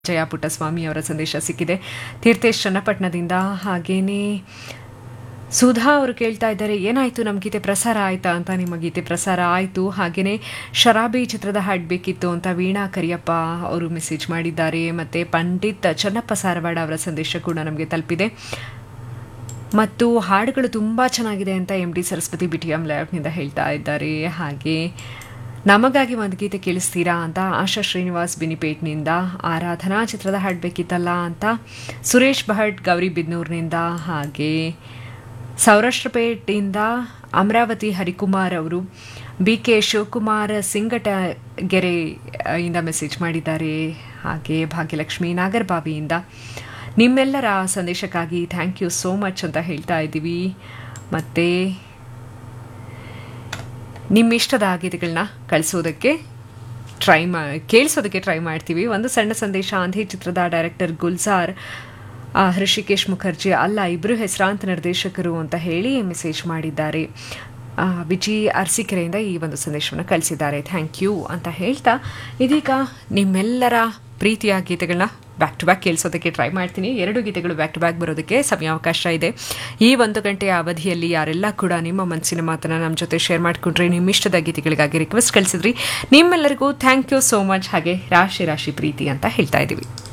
ಜಯ ಪುಟ್ಟಸ್ವಾಮಿ ಅವರ ಸಂದೇಶ ಸಿಕ್ಕಿದೆ ತೀರ್ಥೇಶ್ ಚನ್ನಪಟ್ಟಣದಿಂದ ಹಾಗೇನೇ ಸುಧಾ ಅವರು ಕೇಳ್ತಾ ಇದ್ದಾರೆ ಏನಾಯಿತು ನಮ್ಮ ಗೀತೆ ಪ್ರಸಾರ ಆಯ್ತಾ ಅಂತ ನಿಮ್ಮ ಗೀತೆ ಪ್ರಸಾರ ಆಯಿತು ಹಾಗೆಯೇ ಶರಾಬಿ ಚಿತ್ರದ ಹಾಡು ಬೇಕಿತ್ತು ಅಂತ ವೀಣಾ ಕರಿಯಪ್ಪ ಅವರು ಮೆಸೇಜ್ ಮಾಡಿದ್ದಾರೆ ಮತ್ತು ಪಂಡಿತ್ ಚನ್ನಪ್ಪ ಸಾರವಾಡ ಅವರ ಸಂದೇಶ ಕೂಡ ನಮಗೆ ತಲುಪಿದೆ ಮತ್ತು ಹಾಡುಗಳು ತುಂಬ ಚೆನ್ನಾಗಿದೆ ಅಂತ M D Saraswati B T M ಲ್ಯಾಬ್ನಿಂದ ಹೇಳ್ತಾ ಇದ್ದಾರೆ ಹಾಗೆ ನಮಗಾಗಿ ಒಂದು ಗೀತೆ ಕೇಳಿಸ್ತೀರಾ ಅಂತ ಆಶಾ ಶ್ರೀನಿವಾಸ್ ಬಿನಿಪೇಟ್ನಿಂದ ಆರಾಧನಾ ಚಿತ್ರದ ಹಾಡು ಬೇಕಿತ್ತಲ್ಲ ಅಂತ ಸುರೇಶ್ ಭಟ್ ಗೌರಿಬಿದ್ನೂರ್ನಿಂದ ಹಾಗೆ ಸೌರಾಷ್ಟ್ರಪೇಟೆಯಿಂದ ಅಮರಾವತಿ ಹರಿಕುಮಾರ್ ಅವರು ಬಿ ಕೆ ಶಿವಕುಮಾರ್ ಸಿಂಗಟಗೆರೆ ಅ, ಇಂದ ಮೆಸೇಜ್ ಮಾಡಿದ್ದಾರೆ ಹಾಗೆ ಭಾಗ್ಯಲಕ್ಷ್ಮಿ ನಾಗರಬಾವಿಯಿಂದ ನಿಮ್ಮೆಲ್ಲರ ಸಂದೇಶಕ್ಕಾಗಿ ಥ್ಯಾಂಕ್ ಯು ಸೋ ಮಚ್ ಅಂತ ಹೇಳ್ತಾ ಇದ್ದೀವಿ ಮತ್ತು ನಿಮ್ಮ ಇಷ್ಟದ ಗೀತೆಗಳನ್ನ ಕಳಿಸೋದಕ್ಕೆ ಟ್ರೈ ಮಾ ಕೇಳಿಸೋದಕ್ಕೆ ಟ್ರೈ ಮಾಡ್ತೀವಿ ಒಂದು ಸಣ್ಣ ಸಂದೇಶ ಆಂಧಿ ಚಿತ್ರದ ಡೈರೆಕ್ಟರ್ ಗುಲ್ಜಾರ್ ಆ, ಹೃಷಿಕೇಶ್ ಮುಖರ್ಜಿ ಅಲ್ಲ ಇಬ್ಬರು ಹೆಸರಾಂತ ನಿರ್ದೇಶಕರು ಅಂತ ಹೇಳಿ ಮೆಸೇಜ್ ಮಾಡಿದ್ದಾರೆ ಆ, ವಿಜಿ ಅರಸೀಕೆರೆಯಿಂದ ಈ ಒಂದು ಸಂದೇಶವನ್ನು ಕಳಿಸಿದ್ದಾರೆ ಥ್ಯಾಂಕ್ ಯು ಅಂತ ಹೇಳ್ತಾ ಇದೀಗ ನಿಮ್ಮೆಲ್ಲರ ಪ್ರೀತಿಯ ಗೀತೆಗಳನ್ನ ಬ್ಯಾಕ್ ಟು ಬ್ಯಾಕ್ ಕೇಳಿಸೋದಕ್ಕೆ ಟ್ರೈ ಮಾಡ್ತೀನಿ ಎರಡು ಗೀತೆಗಳು ಬ್ಯಾಕ್ ಟು ಬ್ಯಾಕ್ ಬರೋದಕ್ಕೆ ಸಮಯಾವಕಾಶ ಇದೆ ಈ ಒಂದು ಗಂಟೆಯ ಅವಧಿಯಲ್ಲಿ ಯಾರೆಲ್ಲ ಕೂಡ ನಿಮ್ಮ ಮನಸ್ಸಿನ ಮಾತನ್ನ ನಮ್ಮ ಜೊತೆ ಶೇರ್ ಮಾಡಿಕೊಂಡ್ರೆ ನಿಮ್ಮ ಇಷ್ಟದ ಗೀತೆಗಳಿಗಾಗಿ ರಿಕ್ವೆಸ್ಟ್ ಕಳಿಸಿದ್ರಿ ನಿಮ್ಮೆಲ್ಲರಿಗೂ ಥ್ಯಾಂಕ್ ಯು ಸೋ ಮಚ್ ಹಾಗೆ ರಾಶಿ ರಾಶಿ ಪ್ರೀತಿ ಅಂತ ಹೇಳ್ತಾ ಇದ್ದೀವಿ